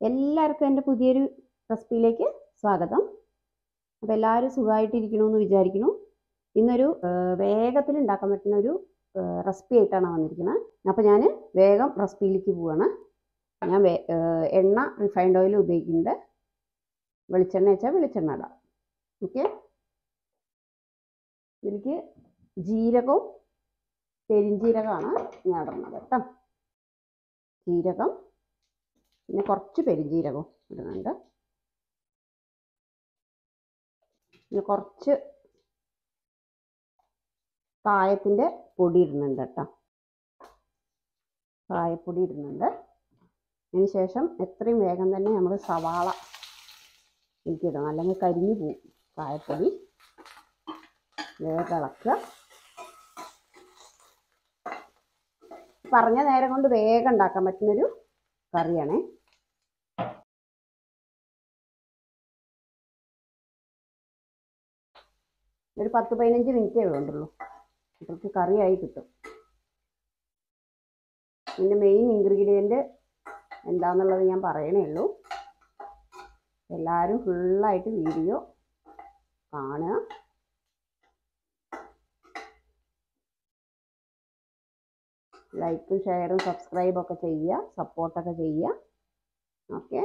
എല്ലാവർക്കും എൻ്റെ പുതിയൊരു റെസിപ്പിയിലേക്ക് സ്വാഗതം അപ്പോൾ എല്ലാവരും സുഖമായിട്ടിരിക്കണമെന്ന് വിചാരിക്കുന്നു ഇന്നൊരു വേഗത്തിൽ ഉണ്ടാക്കാൻ പറ്റുന്ന ഒരു റെസിപ്പി ആയിട്ടാണ് വന്നിരിക്കുന്നത് അപ്പോൾ ഞാൻ വേഗം റെസിപ്പിയിലേക്ക് പോവാണ് ഞാൻ വേ ഏഹ് എണ്ണ റിഫൈൻഡ് ഓയിൽ ഉപയോഗിക്കുന്നുണ്ട് വെളിച്ചെണ്ണ വെച്ചാൽ വെളിച്ചെണ്ണ ഇടാം ഓക്കെ ഇതിലേക്ക് ജീരകവും പെരിഞ്ജീരകമാണ് ഞാൻ ഇടുന്നത് കേട്ടോ ജീരകം പിന്നെ കുറച്ച് പെരുംജീരകവും ഇടുന്നുണ്ട് പിന്നെ കുറച്ച് കായത്തിൻ്റെ പൊടി ഇടുന്നുണ്ട് കേട്ടോ കായപ്പൊടി ഇടുന്നുണ്ട് അതിന് ശേഷം എത്രയും വേഗം തന്നെ നമ്മൾ സവാള ഇടണം അല്ലെങ്കിൽ കരിഞ്ഞു പോവും കായപ്പൊടി വേഗം ഇളക്കുക പറഞ്ഞ നേരം കൊണ്ട് വേഗം ഉണ്ടാക്കാൻ പറ്റുന്നൊരു കറിയാണേ ഒരു പത്ത് പതിനഞ്ച് മിനിറ്റേ വേണ്ടുള്ളൂ അപ്പോഴേക്ക് കറിയായി കിട്ടും ഇതിൻ്റെ മെയിൻ ഇൻഗ്രീഡിയൻറ്റ് എന്താണെന്നുള്ളത് ഞാൻ പറയണേ ഉള്ളൂ എല്ലാവരും ഫുള്ളായിട്ട് വീഡിയോ കാണുക ലൈക്കും ഷെയറും സബ്സ്ക്രൈബും ഒക്കെ ചെയ്യുക സപ്പോർട്ടൊക്കെ ചെയ്യുക ഓക്കെ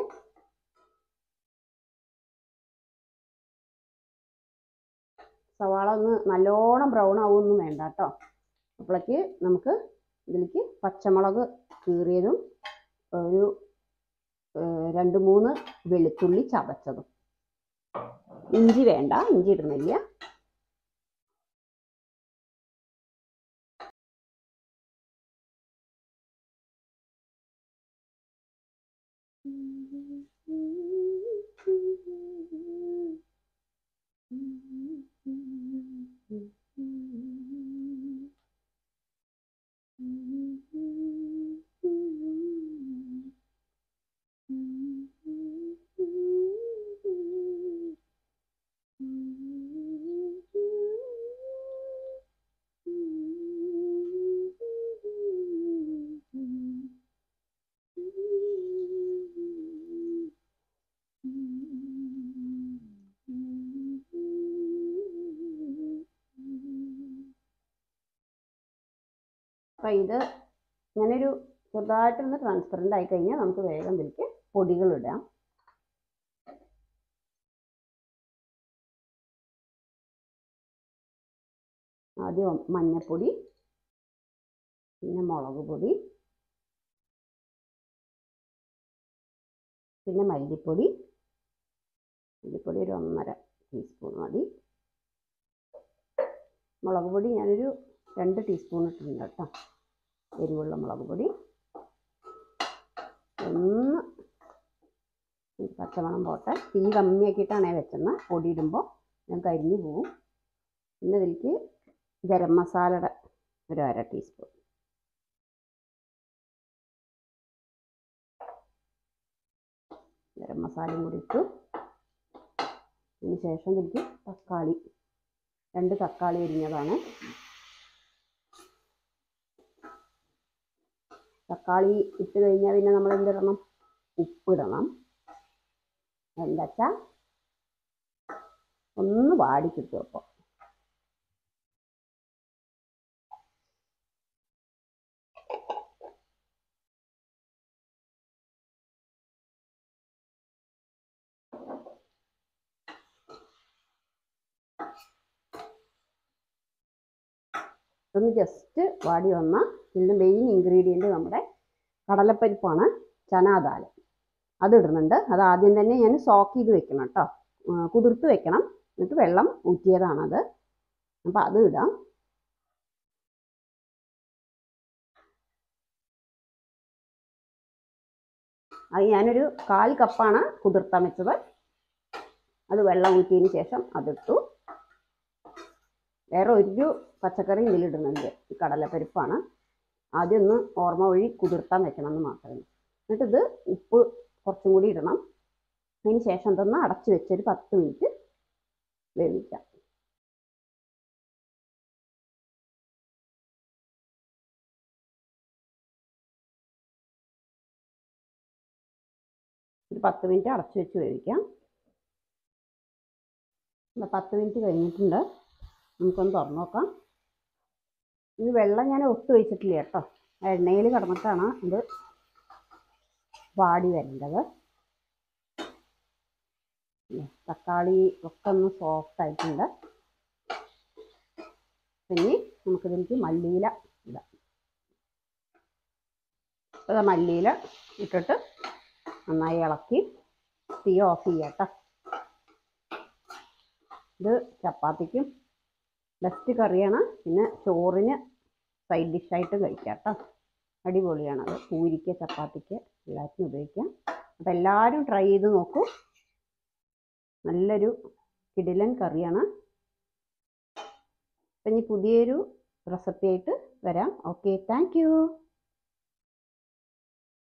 സവാള ഒന്ന് നല്ലോണം ബ്രൗൺ ആവുമൊന്നും വേണ്ട കേട്ടോ അപ്പോഴേക്ക് നമുക്ക് ഇതിലേക്ക് പച്ചമുളക് കീറിയതും ഒരു രണ്ട് മൂന്ന് വെളുത്തുള്ളി ചതച്ചതും ഇഞ്ചി വേണ്ട ഇഞ്ചി ഇടുന്നില്ല അപ്പം ഇത് ഇങ്ങനൊരു ചെറുതായിട്ടൊന്ന് ട്രാൻസ്പെറൻ്റ് ആയി കഴിഞ്ഞാൽ നമുക്ക് വേഗം ഇതിലേക്ക് പൊടികൾ ഇടാം ആദ്യം മഞ്ഞൾപ്പൊടി പിന്നെ മുളക് പൊടി പിന്നെ മല്ലിപ്പൊടി മല്ലിപ്പൊടി ഒരു ഒന്നര ടീസ്പൂൺ മതി മുളക് പൊടി ഞാനൊരു രണ്ട് ടീസ്പൂൺ ഇട്ടിട്ടുണ്ട് കേട്ടോ എരിവുള്ള മുളക് പൊടി ഒന്ന് പച്ചമണം പോട്ടെ തീ കമ്മിയാക്കിയിട്ടാണ് വെച്ചെന്ന് പൊടി ഇടുമ്പോൾ ഞാൻ കരിഞ്ഞു പോവും പിന്നെ ഇതിലേക്ക് ഗരം മസാലയുടെ ഒരു അര ടീസ്പൂൺ ഗരം മസാലയും കൂടി ഇട്ടു അതിന് ശേഷം ഇതിലേക്ക് തക്കാളി രണ്ട് തക്കാളി എരിഞ്ഞതാണ് തക്കാളി ഇട്ട് കഴിഞ്ഞാൽ പിന്നെ നമ്മൾ എന്തിടണം ഉപ്പിടണം എന്താ വെച്ചാൽ ഒന്ന് വാടി കിട്ടും അപ്പോൾ ഒന്ന് ജസ്റ്റ് വാടി വന്നാൽ ഇതിൻ്റെ മെയിൻ ഇൻഗ്രീഡിയൻറ്റ് നമ്മുടെ കടലപ്പരിപ്പാണ് ചനാദാൽ അത് ഇടുന്നുണ്ട് അത് ആദ്യം തന്നെ ഞാൻ സോക്ക് ചെയ്ത് വെക്കണം കേട്ടോ കുതിർത്ത് വെക്കണം എന്നിട്ട് വെള്ളം ഊറ്റിയതാണത് അപ്പോൾ അത് ഇടാം അത് ഞാനൊരു കാൽ കപ്പാണ് കുതിർത്താൻ വെച്ചത് അത് വെള്ളം ഊറ്റിയതിന് ശേഷം അതിട്ടു വേറെ ഒരു പച്ചക്കറി ഇതിലിടുന്നുണ്ട് ഈ കടലപ്പരിപ്പാണ് ആദ്യം ഒന്ന് ഓർമ്മ വഴി കുതിർത്താൻ വെക്കണം എന്ന് മാത്രമേ എന്നിട്ട് ഇത് ഉപ്പ് കുറച്ചും കൂടി ഇടണം അതിന് ശേഷം ഇതൊന്ന് അടച്ചു വെച്ചൊരു പത്ത് മിനിറ്റ് വേവിക്കാം ഒരു പത്ത് മിനിറ്റ് അടച്ചു വെച്ച് വേവിക്കാം ഇതാ പത്ത് മിനിറ്റ് കഴിഞ്ഞിട്ടുണ്ട് നമുക്കൊന്ന് തുറന്നു നോക്കാം ഇത് വെള്ളം ഞാൻ ഒട്ട് വെച്ചിട്ടില്ല കേട്ടോ എണ്ണയിൽ കിടന്നിട്ടാണ് ഇത് വാടി വരേണ്ടത് ഇല്ലേ, തക്കാളി ഒക്കെ ഒന്ന് സോഫ്റ്റ് ആയിട്ടുണ്ട് ഇനി നമുക്കിതിലേക്ക് മല്ലിയില ഇടാം അപ്പോൾ ദാ മല്ലിയില ഇട്ടിട്ട് നന്നായി ഇളക്കി തീ ഓഫ് ചെയ്യാം കേട്ടോ ഇത് ചപ്പാത്തിക്കും ബെസ്റ്റ് കറിയാണ് പിന്നെ ചോറിന് സൈഡ് ഡിഷായിട്ട് കഴിക്കാം കേട്ടോ അടിപൊളിയാണത് പൂരിക്ക് ചപ്പാത്തിക്ക് എല്ലാത്തിനും ഉപയോഗിക്കാം അപ്പോൾ എല്ലാവരും ട്രൈ ചെയ്ത് നോക്കൂ നല്ലൊരു കിടിലൻ കറിയാണ് അപ്പം ഇനി പുതിയൊരു റെസിപ്പി ആയിട്ട് വരാം ഓക്കെ താങ്ക്